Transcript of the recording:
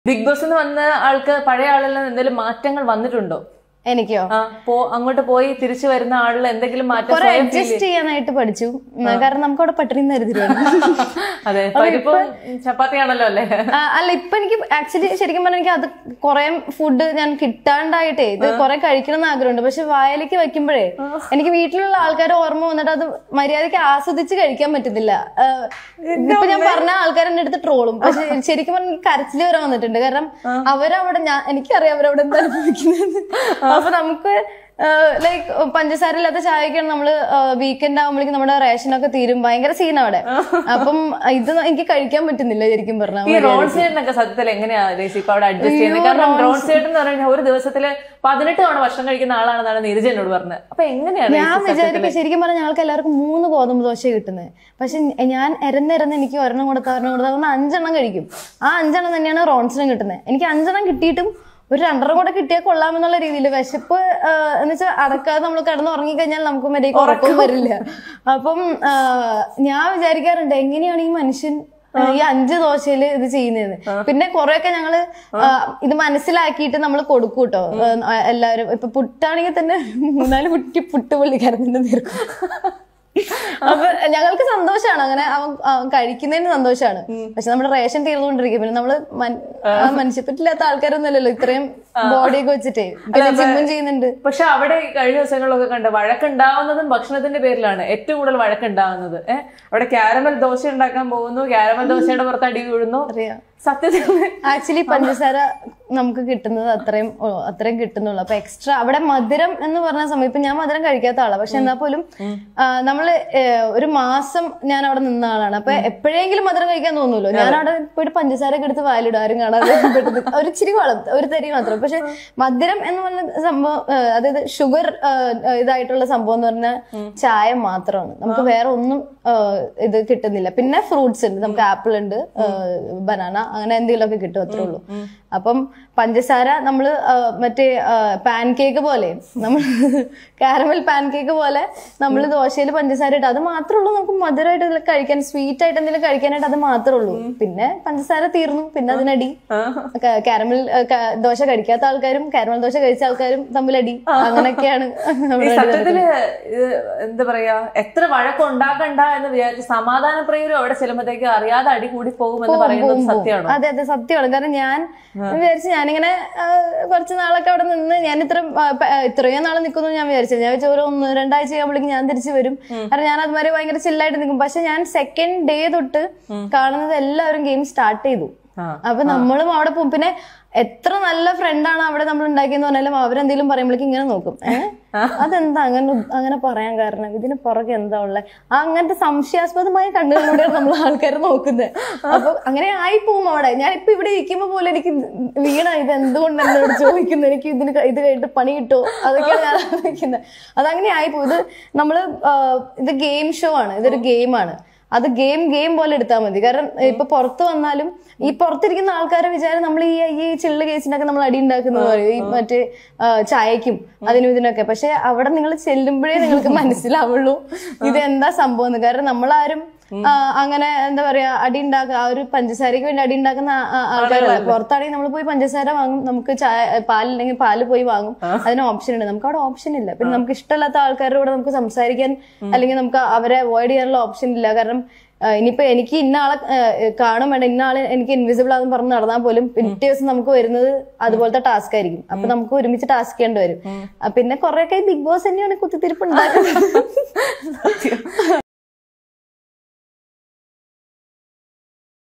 Big boss എന്ന് വന്ന ആൾക്ക് പഴയ ആളെല്ലാം എന്തെങ്കിലും മാറ്റങ്ങൾ വന്നിട്ടുണ്ടോ എനിക്കോ ആ പോ അങ്ങോട്ട് പോയി തിരിച്ചു വരുന്ന ആളിൽ എന്തെങ്കിലും മാറ്റം കുറെ സ്വയം feel അഡ്ജസ്റ്റ് ചെയ്യാനായിട്ട് പഠിച്ചു ഉം, കാരണം നമുക്ക് അവിടെ പട്ടിണി തരുത്തില്ല അതെ പരിപ്പും ചപ്പാത്തിയാണല്ലോ അല്ലേ അല്ല ഇപ്പൊ എനിക്ക് ആക്ച്വലി ശരിക്കും പറഞ്ഞാൽ എനിക്ക് അത് കുറെ ഫുഡ് ഞാൻ കിട്ടാണ്ടായിട്ടേ ഇത് കുറെ കഴിക്കണം എന്ന് ആഗ്രഹമുണ്ട് പക്ഷെ വായലേക്ക് വെക്കുമ്പോഴേ എനിക്ക് വീട്ടിലുള്ള ആൾക്കാർ ഓർമ്മ വന്നിട്ട് അത് മര്യാദയ്ക്ക് ആസ്വദിച്ച് കഴിക്കാൻ പറ്റുന്നില്ല ആ, ഇപ്പൊ ഞാൻ പറഞ്ഞ ആൾക്കാർ എന്റെ അടുത്ത് ട്രോളും പക്ഷെ ശരിക്കും പറഞ്ഞാൽ എനിക്ക് കരച്ചില് വരെ വന്നിട്ടുണ്ട് കാരണം അവരവിടെ ഞാൻ എനിക്കറിയാം അവരവിടെ എന്താ അനുഭവിക്കുന്നത് അപ്പൊ നമുക്ക് ലൈക്ക് പഞ്ചസാര ഇല്ലാത്ത ചായക്കാണ് നമ്മള് വീക്കെൻഡ് ആകുമ്പോഴേക്കും നമ്മുടെ റേഷനൊക്കെ തീരും ഭയങ്കര സീൻ അവിടെ അപ്പം ഇത് എനിക്ക് കഴിക്കാൻ പറ്റുന്നില്ല ശരിക്കും ഈ പറഞ്ഞാൽ റോൺ സൈഡിനൊക്കെ സത്യത്തിൽ എങ്ങനെയാ ലേസി ഇപ്പൊ അവിടെ അഡ്ജസ്റ്റ് ചെയ്യുന്നത് കാരണം റോൺ സൈഡ് എന്ന് പറഞ്ഞാൽ ഒരു ദിവസത്തില് പതിനെട്ട് തവണ ഭക്ഷണം കഴിക്കുന്ന ആളാണെന്നാണ് നീരജ് എന്നോട് പറഞ്ഞത് അപ്പൊ എങ്ങനെയാണ് ഞാൻ വിചാരിക്കും ശരിക്കും പറഞ്ഞാൽ ഞങ്ങൾക്ക് എല്ലാവർക്കും മൂന്ന് ഗോതമ്പ് ദോശ കിട്ടുന്നത് പക്ഷെ ഞാൻ എരന്നിരന്ന് എനിക്ക് ഒരെണ്ണം കൊടുത്ത ഒരെണ്ണം കൊടുത്ത പറഞ്ഞാൽ അഞ്ചെണ്ണം കഴിക്കും ആ അഞ്ചെണ്ണം തന്നെയാണ് റോൺസിനും കിട്ടുന്നത് എനിക്ക് അഞ്ചെണ്ണം കിട്ടിയിട്ടും ഒരു രണ്ടെണ്ണം കൂടെ കിട്ടിയാൽ കൊള്ളാമെന്നുള്ള രീതിയിൽ വിശപ്പ് ആ, എന്ന് വെച്ചാൽ അടക്കാതെ നമ്മൾ കിടന്ന് ഉറങ്ങിക്കഴിഞ്ഞാൽ നമുക്ക് മര്യാദയ്ക്ക് ഉറക്കം വരില്ല അപ്പം ആ, ഞാൻ വിചാരിക്കാറുണ്ട് എങ്ങനെയാണ് ഈ മനുഷ്യൻ ആ, ഈ അഞ്ച് ദോശയില് ഇത് ചെയ്യുന്നത് പിന്നെ കുറെയൊക്കെ ഞങ്ങള് ആ, ഇത് മനസ്സിലാക്കിയിട്ട് നമ്മൾ കൊടുക്കും കേട്ടോ എല്ലാവരും ഇപ്പൊ പുട്ടാണെങ്കിൽ തന്നെ മൂന്നാല് കുട്ടി പുട്ട് പുള്ളിക്കാരൻ തന്നെ തീർക്കും അപ്പൊ ഞങ്ങൾക്ക് സന്തോഷമാണ് അങ്ങനെ അവൻ അവൻ കഴിക്കുന്നതിന് സന്തോഷമാണ് പക്ഷെ നമ്മുടെ റേഷൻ തീർന്നുകൊണ്ടിരിക്കും പിന്നെ നമ്മള് മൻ- ആ മനുഷ്യപ്പറ്റില്ലാത്ത ആൾക്കാരൊന്നുമല്ലല്ലോ ഇത്രയും ബോഡിയൊക്കെ വെച്ചിട്ടേ പിന്നെ ജിമ്മും ചെയ്യുന്നുണ്ട് പക്ഷെ അവിടെ ഈ കഴിഞ്ഞ ദിവസങ്ങളിലൊക്കെ കണ്ട് വഴക്കുണ്ടാവുന്നതും ഭക്ഷണത്തിന്റെ പേരിലാണ് ഏറ്റവും കൂടുതൽ വഴക്കുണ്ടാവുന്നത് ഏഹ് അവിടെ ക്യാരമൽ ദോശ ഉണ്ടാക്കാൻ പോകുന്നു ക്യാരമൽ ദോശയുടെ പുറത്ത് അടി വീഴുന്നു അറിയാം സത്യത്തിൽ ആക്ച്വലി പഞ്ചസാര നമുക്ക് കിട്ടുന്നത് അത്രയും ഓ, അത്രയും കിട്ടുന്നുള്ളൂ അപ്പൊ എക്സ്ട്രാ അവിടെ മധുരം എന്ന് പറഞ്ഞ സമയം ഇപ്പൊ ഞാൻ മധുരം കഴിക്കാത്ത ആളാണ് പക്ഷെ എന്നാ പോലും ആ, നമ്മള് ഏ, ഒരു മാസം ഞാൻ അവിടെ നിന്ന ആളാണ് അപ്പൊ എപ്പോഴെങ്കിലും മധുരം കഴിക്കാൻ തോന്നുമല്ലോ ഞാൻ അവിടെ പോയിട്ട് പഞ്ചസാര ഒക്കെ എടുത്ത് വായിലിടും ആരും കാണാതെ പെട്ടെന്ന് ഒരു ഇച്ചിരി വളം ഒരു തരി മാത്രം പക്ഷെ മധുരം എന്ന് പറഞ്ഞ സംഭവം ഏ, അതായത് ഷുഗർ ഇതായിട്ടുള്ള സംഭവം എന്ന് പറഞ്ഞാൽ ചായ മാത്രമാണ് നമുക്ക് വേറെ ഒന്നും ആ, ഇത് കിട്ടുന്നില്ല പിന്നെ ഫ്രൂട്ട്സ് ഉണ്ട് നമുക്ക് ആപ്പിൾ ഉണ്ട് ബനാന അങ്ങനെ എന്തെങ്കിലുമൊക്കെ കിട്ടും അത്രേ ഉള്ളൂ അപ്പം പഞ്ചസാര നമ്മൾ മറ്റേ പാൻ കേക്ക് പോലെ നമ്മൾ കാരമൽ പാൻ കേക്ക് പോലെ നമ്മൾ ദോശയിൽ പഞ്ചസാര ഇട്ട് അത് മാത്രമേ ഉള്ളൂ നമുക്ക് മധുരമായിട്ട് ഇതിൽ കഴിക്കാൻ സ്വീറ്റ് ആയിട്ട് എന്തെങ്കിലും കഴിക്കാനായിട്ട് അത് മാത്രമേ ഉള്ളൂ പിന്നെ പഞ്ചസാര തീർന്നു പിന്നെ അതിനടി കാരമൽ ദോശ കഴിക്കാത്ത ആൾക്കാരും കാരമൽ ദോശ കഴിച്ച ആൾക്കാരും തമ്മിലടി അങ്ങനെയൊക്കെയാണ് ഈ നമ്മുടെ ഇടയിൽ സത്യത്തില് ഇത് എന്താ പറയാ എത്ര വഴക്കം ഉണ്ടാക്കണ്ട എന്ന് വിചാരിച്ച് സമാധാന പ്രിയരും അവിടെ ചെല്ലുമ്പോഴത്തേക്ക് അറിയാതെ അടി കൂടി പോകുമെന്ന് പറയുന്നത് സത്യമാണോ അതെ അതെ സത്യമാണ് കാരണം ഞാൻ വിചാരിച്ചു ഞാനിങ്ങനെ ആ, കുറച്ച് നാളൊക്കെ അവിടെ നിന്ന് ഞാൻ ഇത്ര ആ, പ- ആ, ഇത്രയും നാൾ നിൽക്കുന്നു ഞാൻ വിചാരിച്ചു ഞാൻ വിചാരിച്ചു ഒരു ഒന്ന് രണ്ടാഴ്ച ആകുമ്പോഴേക്കും ഞാൻ തിരിച്ചു വരും കാരണം ഞാൻ അതുവരെ ഭയങ്കര ചില്ലായിട്ട് നിൽക്കും പക്ഷെ ഞാൻ സെക്കൻഡ് ഡേ തൊട്ട് കാണുന്നത് എല്ലാവരും ഗെയിം സ്റ്റാർട്ട് ചെയ്തു ആ. അപ്പൊ നമ്മളും അവിടെ പോകും പിന്നെ എത്ര നല്ല ഫ്രണ്ടാണ് അവിടെ നമ്മൾ ഉണ്ടാക്കിയെന്ന് പറഞ്ഞാലും അവരെന്തെങ്കിലും പറയുമ്പോഴേക്കും ഇങ്ങനെ നോക്കും ഏഹ് അതെന്താ അങ്ങനെ അങ്ങനെ പറയാൻ കാരണം ഇതിന് പുറകെ എന്താ ഉള്ളത് അങ്ങനത്തെ സംശയാസ്പദമായ കണ്ണുകളിലൂടെയാണ് നമ്മൾ ആൾക്കാർ നോക്കുന്നത് അപ്പൊ അങ്ങനെ ആയി പോകും അവിടെ ഞാൻ ഇപ്പൊ ഇവിടെ ഇരിക്കുമ്പോ പോലെ എനിക്ക് വീണ ഇത് എന്തുകൊണ്ട് എന്നോട് ചോദിക്കുന്നു എനിക്ക് ഇതിന് ക- ഇത് കഴിഞ്ഞിട്ട് പണി കിട്ടുമോ അതൊക്കെയാണ് ഞാൻ ആലോചിക്കുന്നത് അതങ്ങനെ ആയി പോകും ഇത് നമ്മള് ആ, ഇത് ഗെയിം ഷോ ആണ് ഇതൊരു ഗെയിമാണ് അത് ഗെയിം ഗെയിം പോലെ എടുത്താൽ മതി കാരണം ഇപ്പൊ പുറത്ത് വന്നാലും ഈ പുറത്തിരിക്കുന്ന ആൾക്കാരെ വിചാരം നമ്മൾ ഈ ഈ ചില്ല് കേസിനൊക്കെ നമ്മൾ അടി ഉണ്ടാക്കുന്നത് പറയും ഈ മറ്റേ ആ, ചായക്കും അതിനും ഇതിനൊക്കെ പക്ഷെ അവിടെ നിങ്ങൾ ചെല്ലുമ്പോഴേ നിങ്ങൾക്ക് മനസ്സിലാവുള്ളൂ ഇത് എന്താ സംഭവം എന്ന് കാരണം നമ്മളാരും ആ, അങ്ങനെ എന്താ പറയാ അടി ഉണ്ടാക്കുക ആ ഒരു പഞ്ചസാരക്ക് വേണ്ടി അടി ഉണ്ടാക്കുന്ന ആ- ആ- ആൾക്കാരല്ല പുറത്താണെങ്കിൽ നമ്മൾ പോയി പഞ്ചസാര വാങ്ങും നമുക്ക് ചായ പാലില്ലെങ്കിൽ പാല് പോയി വാങ്ങും അതിന് ഓപ്ഷൻ ഉണ്ട് നമുക്ക് അവിടെ ഓപ്ഷൻ ഇല്ല പിന്നെ നമുക്ക് ഇഷ്ടമല്ലാത്ത ആൾക്കാരുടെ കൂടെ നമുക്ക് സംസാരിക്കാൻ അല്ലെങ്കിൽ നമുക്ക് അവരെ അവോയ്ഡ് ചെയ്യാനുള്ള ഓപ്ഷൻ ഇല്ല കാരണം ആ, ഇനിയിപ്പോ എനിക്ക് ഇന്ന ആളെ ആ, കാണും വേണ്ട ഇന്ന ആളെ എനിക്ക് ഇൻവിസിബിൾ ആണെന്ന് പറഞ്ഞ് നടന്നാൽ പോലും പിറ്റേ ദിവസം നമുക്ക് വരുന്നത് അതുപോലത്തെ ടാസ്ക് ആയിരിക്കും അപ്പൊ നമുക്ക് ഒരുമിച്ച് ടാസ്ക് ചെയ്യേണ്ടി വരും ആ, പിന്നെ കുറെയൊക്കെ ബിഗ് ബോസ് തന്നെയാണ് കുത്തിത്തിരിപ്പ് ഉണ്ടാക്കുന്നത്